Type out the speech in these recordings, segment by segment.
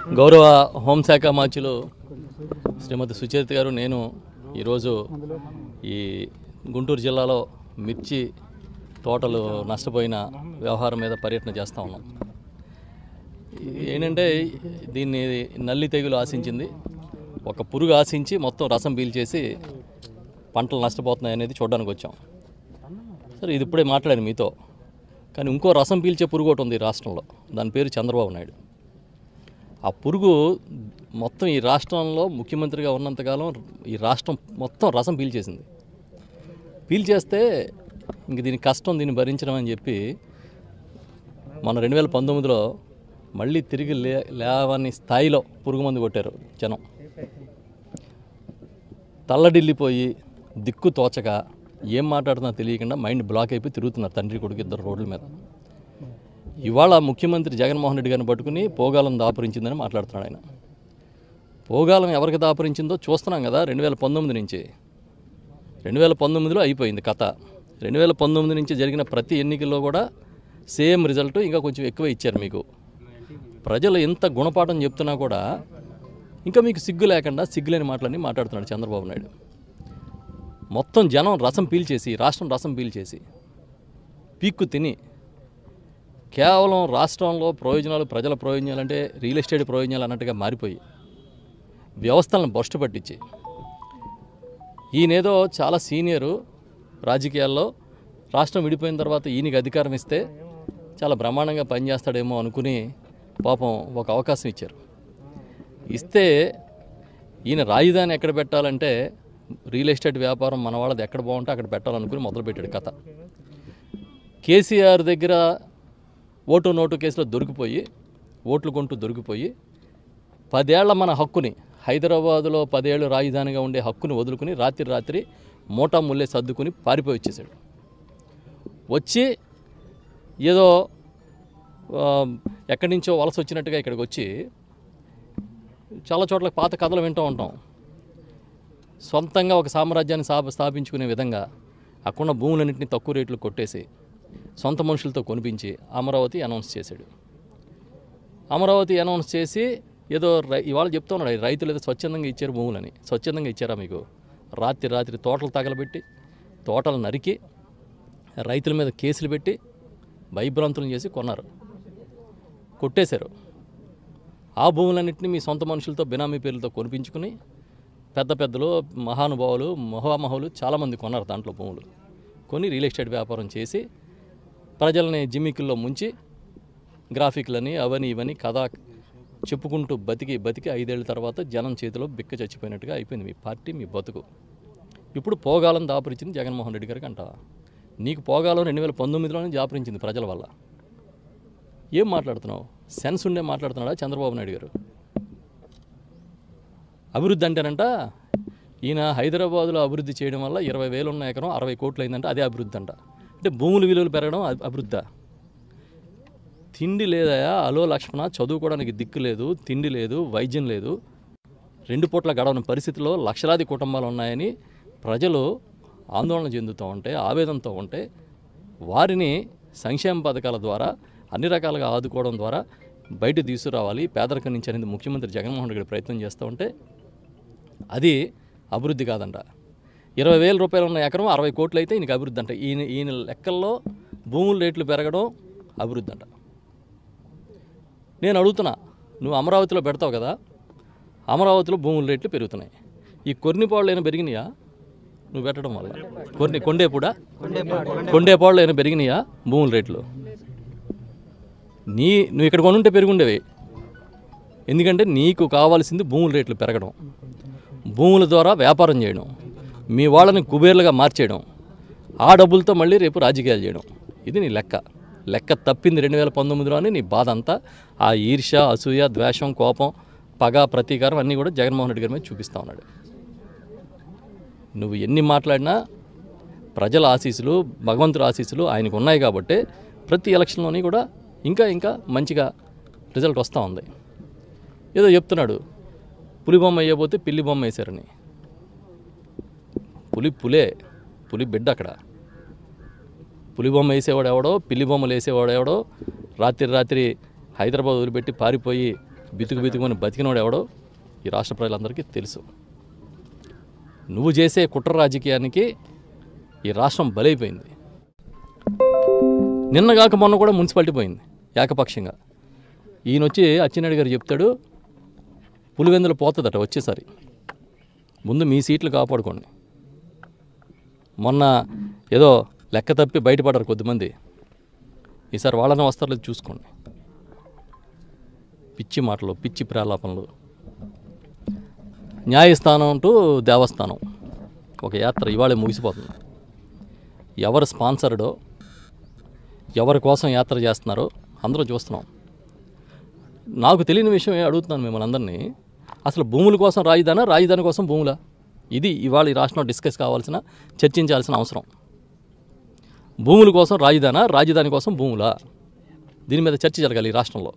గౌరవ హోంశాఖ మార్చులు శ్రీమతి సుచేత గారు నేను ఈరోజు ఈ గుంటూరు జిల్లాలో మిర్చి తోటలు నష్టపోయిన వ్యవహారం మీద పర్యటన చేస్తూ ఉన్నాం ఏంటంటే దీన్ని నల్లి తెగులు ఆశించింది ఒక పురుగు ఆశించి మొత్తం రసం పీల్చేసి పంటలు నష్టపోతున్నాయి అనేది చూడడానికి వచ్చాం సరే ఇది ఇప్పుడే మాట్లాడాను మీతో కానీ ఇంకో రసం పీల్చే పురుగు ఒకటి ఉంది ఈ రాష్ట్రంలో దాని పేరు చంద్రబాబు నాయుడు ఆ పురుగు మొత్తం ఈ రాష్ట్రంలో ముఖ్యమంత్రిగా ఉన్నంతకాలం ఈ రాష్ట్రం మొత్తం రసం పీల్చేసింది పీల్చేస్తే ఇంక దీని కష్టం దీన్ని భరించడం అని చెప్పి మన రెండు వేల పంతొమ్మిదిలో మళ్ళీ తిరిగి లే లేవని స్థాయిలో పురుగు మందు కొట్టారు జనం తల్లడిల్లిపోయి దిక్కు తోచక ఏం మాట్లాడుతున్నా తెలియకుండా మైండ్ బ్లాక్ అయిపోయి తిరుగుతున్నారు తండ్రి కొడుకు ఇద్దరు రోడ్ల మీద ఇవాళ ముఖ్యమంత్రి జగన్మోహన్ రెడ్డి గారిని పట్టుకుని పోగాలం దాపురించిందని మాట్లాడుతున్నాడు ఆయన పోగాలం ఎవరికి దాపురించిందో చూస్తున్నాం కదా రెండు వేల పంతొమ్మిది నుంచి రెండు వేల పంతొమ్మిదిలో అయిపోయింది కథ రెండు వేల పంతొమ్మిది నుంచి జరిగిన ప్రతి ఎన్నికల్లో కూడా సేమ్ రిజల్ట్ ఇంకా కొంచెం ఎక్కువ ఇచ్చారు మీకు ప్రజలు ఎంత గుణపాఠం చెప్తున్నా కూడా ఇంకా మీకు సిగ్గు లేకుండా సిగ్గులేని మాటలన్నీ మాట్లాడుతున్నాడు చంద్రబాబు నాయుడు మొత్తం జనం రసం పీల్చేసి రాష్ట్రం రసం పీల్చేసి పీక్కు తిని కేవలం రాష్ట్రంలో ప్రయోజనాలు ప్రజల ప్రయోజనాలు అంటే రియల్ ఎస్టేట్ ప్రయోజనాలు అన్నట్టుగా మారిపోయి వ్యవస్థలను బొష్టు పట్టించి ఈయనేదో చాలా సీనియరు రాజకీయాల్లో రాష్ట్రం విడిపోయిన తర్వాత ఈయనకి అధికారం ఇస్తే చాలా బ్రహ్మాండంగా పనిచేస్తాడేమో అనుకుని పాపం ఒక అవకాశం ఇచ్చారు ఇస్తే ఈయన రాజధాని ఎక్కడ పెట్టాలంటే రియల్ ఎస్టేట్ వ్యాపారం మన వాళ్ళది ఎక్కడ బాగుంటే అక్కడ పెట్టాలనుకుని మొదలుపెట్టాడు కథ కేసీఆర్ దగ్గర ఓటు నోటు కేసులో దొరికిపోయి ఓట్లు కొంటూ దొరికిపోయి పదేళ్ల మన హక్కుని హైదరాబాదులో పదేళ్ళు రాజధానిగా ఉండే హక్కుని వదులుకుని రాత్రి రాత్రి మూటా ముల్లే సర్దుకుని పారిపోయి వచ్చేసాడు వచ్చి ఏదో ఆ, ఎక్కడి నుంచో వలస వచ్చినట్టుగా ఇక్కడికి వచ్చి చాలా చోట్ల పాత కథలు వింటూ ఉంటాం సొంతంగా ఒక సామ్రాజ్యాన్ని స్థాప స్థాపించుకునే విధంగా అక్కడున్న భూములన్నింటినీ తక్కువ రేట్లు కొట్టేసి సొంత మనుషులతో కొనిపించి అమరావతి అనౌన్స్ చేశాడు అమరావతి అనౌన్స్ చేసి ఏదో రై ఇవాళ చెప్తా ఉన్నాడు రైతులు ఏదో స్వచ్ఛందంగా ఇచ్చారు భూములని స్వచ్ఛందంగా ఇచ్చారా మీకు రాత్రి రాత్రి తోటలు తగలబెట్టి తోటలు నరికి రైతుల మీద కేసులు పెట్టి భయభ్రాంతులను చేసి కొన్నారు కొట్టేశారు ఆ భూములన్నింటినీ మీ సొంత మనుషులతో బినామీ పేర్లతో కొనిపించుకుని పెద్ద పెద్దలు మహానుభావులు మహామహులు చాలామంది కొన్నారు దాంట్లో భూములు కొని రియల్ ఎస్టేట్ వ్యాపారం చేసి ప్రజల్ని జిమ్మికుల్లో ముంచి గ్రాఫిక్లని అవని ఇవని కథ చెప్పుకుంటూ బతికి బతికి ఐదేళ్ల తర్వాత జనం చేతిలో బిక్క చచ్చిపోయినట్టుగా అయిపోయింది మీ పార్టీ మీ బతుకు ఇప్పుడు పోగాలం దాపురించింది జగన్మోహన్ రెడ్డి గారికి అంటావా నీకు పోగాలం రెండు వేల పంతొమ్మిదిలోనే దాపురించింది ప్రజల వల్ల ఏం మాట్లాడుతున్నావు సెన్స్ ఉండే మాట్లాడుతున్నాడా చంద్రబాబు నాయుడు గారు అభివృద్ధి అంటేనంట ఈయన హైదరాబాదులో అభివృద్ధి చేయడం వల్ల ఇరవై వేలు ఉన్న ఎకరం అరవై కోట్లు అయిందంట అదే అభివృద్ధి అంట అంటే భూముల విలువలు పెరగడం అభి- అభివృద్ధా తిండి లేదయా అలో లక్ష్మణ చదువుకోవడానికి దిక్కు లేదు తిండి లేదు వైద్యం లేదు రెండు పూట్ల గడవని పరిస్థితిలో లక్షలాది కుటుంబాలు ఉన్నాయని ప్రజలు ఆందోళన చెందుతూ ఉంటే ఆవేదనతో ఉంటే వారిని సంక్షేమ పథకాల ద్వారా అన్ని రకాలుగా ఆదుకోవడం ద్వారా బయట తీసుకురావాలి పేదరికం నుంచి అనేది ముఖ్యమంత్రి జగన్మోహన్ రెడ్డి గారు ప్రయత్నం చేస్తూ ఉంటే అది అభివృద్ధి కాదంట ఇరవై వేల రూపాయలు ఉన్న ఎకరం అరవై కోట్లు అయితే ఈయనకి అభివృద్ధి అంట ఈయన ఈయన లెక్కల్లో భూముల రేట్లు పెరగడం అభివృద్ధి అంట నేను అడుగుతున్నా నువ్వు అమరావతిలో పెడతావు కదా అమరావతిలో భూముల రేట్లు పెరుగుతున్నాయి ఈ కొన్నిపాళ్ళు అయినా పెరిగినాయా నువ్వు పెట్టడం వల్ల కొన్ని కొండేపూడా కొండేపాళ్ళు అయినా పెరిగినాయా భూముల రేట్లు నీ నువ్వు ఇక్కడ కొనుంటే పెరుగుండేవి ఎందుకంటే నీకు కావాల్సింది భూముల రేట్లు పెరగడం భూముల ద్వారా వ్యాపారం చేయడం మీ వాళ్ళని కుబేర్లుగా మార్చేయడం ఆ డబ్బులతో మళ్ళీ రేపు రాజకీయాలు చేయడం ఇది నీ లెక్క లెక్క తప్పింది రెండు వేల పంతొమ్మిదిలోనే నీ బాధ అంతా ఆ ఈర్ష్య అసూయ ద్వేషం కోపం పగ ప్రతీకారం అన్నీ కూడా జగన్మోహన్ రెడ్డి గారి మీద చూపిస్తూ ఉన్నాడు నువ్వు ఎన్ని మాట్లాడినా ప్రజల ఆశీస్సులు భగవంతుడి ఆశీస్సులు ఆయనకు ఉన్నాయి కాబట్టి ప్రతి ఎలక్షన్లోని కూడా ఇంకా ఇంకా మంచిగా రిజల్ట్ వస్తూ ఉంది ఏదో చెప్తున్నాడు పులి బొమ్మ వేయబోతే పిల్లి బొమ్మ వేశారని పులి పులే పులి బిడ్డ అక్కడ పులి బొమ్మ వేసేవాడు ఎవడో పిల్లి బొమ్మలు వేసేవాడు ఎవడో రాత్రి రాత్రి హైదరాబాద్ వదిలిపెట్టి పారిపోయి బితుకు బితుకుని బతికినోడు ఎవడో ఈ రాష్ట్ర ప్రజలందరికీ తెలుసు నువ్వు చేసే కుట్ర రాజకీయానికి ఈ రాష్ట్రం బలైపోయింది నిన్నగాక మొన్న కూడా మున్సిపాలిటీ పోయింది ఏకపక్షంగా ఈయన వచ్చి అచ్చెన్నాయుడు గారు చెప్తాడు పులివెందులు పోతుందట వచ్చేసరి ముందు మీ సీట్లు కాపాడుకోండి మొన్న ఏదో లెక్క తప్పి బయటపడరు కొద్దిమంది ఈసారి వాళ్ళని వస్తారో చూసుకోండి పిచ్చి మాటలు పిచ్చి ప్రాలాపనలు న్యాయస్థానం అంటూ దేవస్థానం ఒక యాత్ర ఇవాళే ముగిసిపోతుంది ఎవరు స్పాన్సర్డో ఎవరి కోసం యాత్ర చేస్తున్నారో అందరూ చూస్తున్నాం నాకు తెలియని విషయం ఏ అడుగుతున్నాను మిమ్మల్ని అందరినీ అసలు భూముల కోసం రాజధానా రాజధాని కోసం భూములా ఇది ఇవాళ ఈ రాష్ట్రంలో డిస్కస్ కావాల్సిన చర్చించాల్సిన అవసరం భూముల కోసం రాజధానా రాజధాని కోసం భూములా దీని మీద చర్చ జరగాలి ఈ రాష్ట్రంలో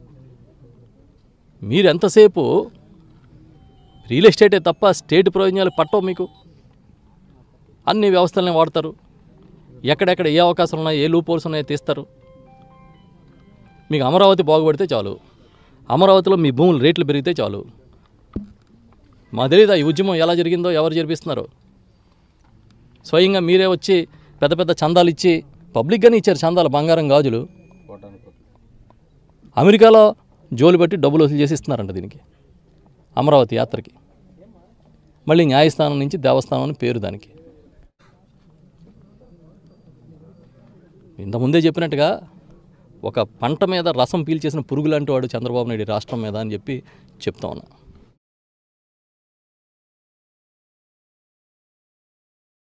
మీరు ఎంతసేపు రియల్ ఎస్టేటే తప్ప స్టేట్ ప్రయోజనాలు పట్టవు మీకు అన్ని వ్యవస్థలనే వాడతారు ఎక్కడెక్కడ ఏ అవకాశాలు ఉన్నాయో ఏ లూప్ హోల్స్ ఉన్నాయో తీస్తారు మీకు అమరావతి బాగుపడితే చాలు అమరావతిలో మీ భూములు రేట్లు పెరిగితే చాలు మా తెలియదా ఈ ఉద్యమం ఎలా జరిగిందో ఎవరు జరిపిస్తున్నారో స్వయంగా మీరే వచ్చి పెద్ద పెద్ద చందాలు ఇచ్చి పబ్లిక్గానే ఇచ్చారు చందాలు బంగారం గాజులు అమెరికాలో జోలు పెట్టి డబ్బులు వసూలు చేసి ఇస్తున్నారంట దీనికి అమరావతి యాత్రకి మళ్ళీ న్యాయస్థానం నుంచి దేవస్థానం అని పేరు దానికి ఇంతకుముందే చెప్పినట్టుగా ఒక పంట మీద రసం పీల్చేసిన పురుగు లాంటి వాడు చంద్రబాబు నాయుడు ఈ రాష్ట్రం మీద అని చెప్పి చెప్తా ఉన్నా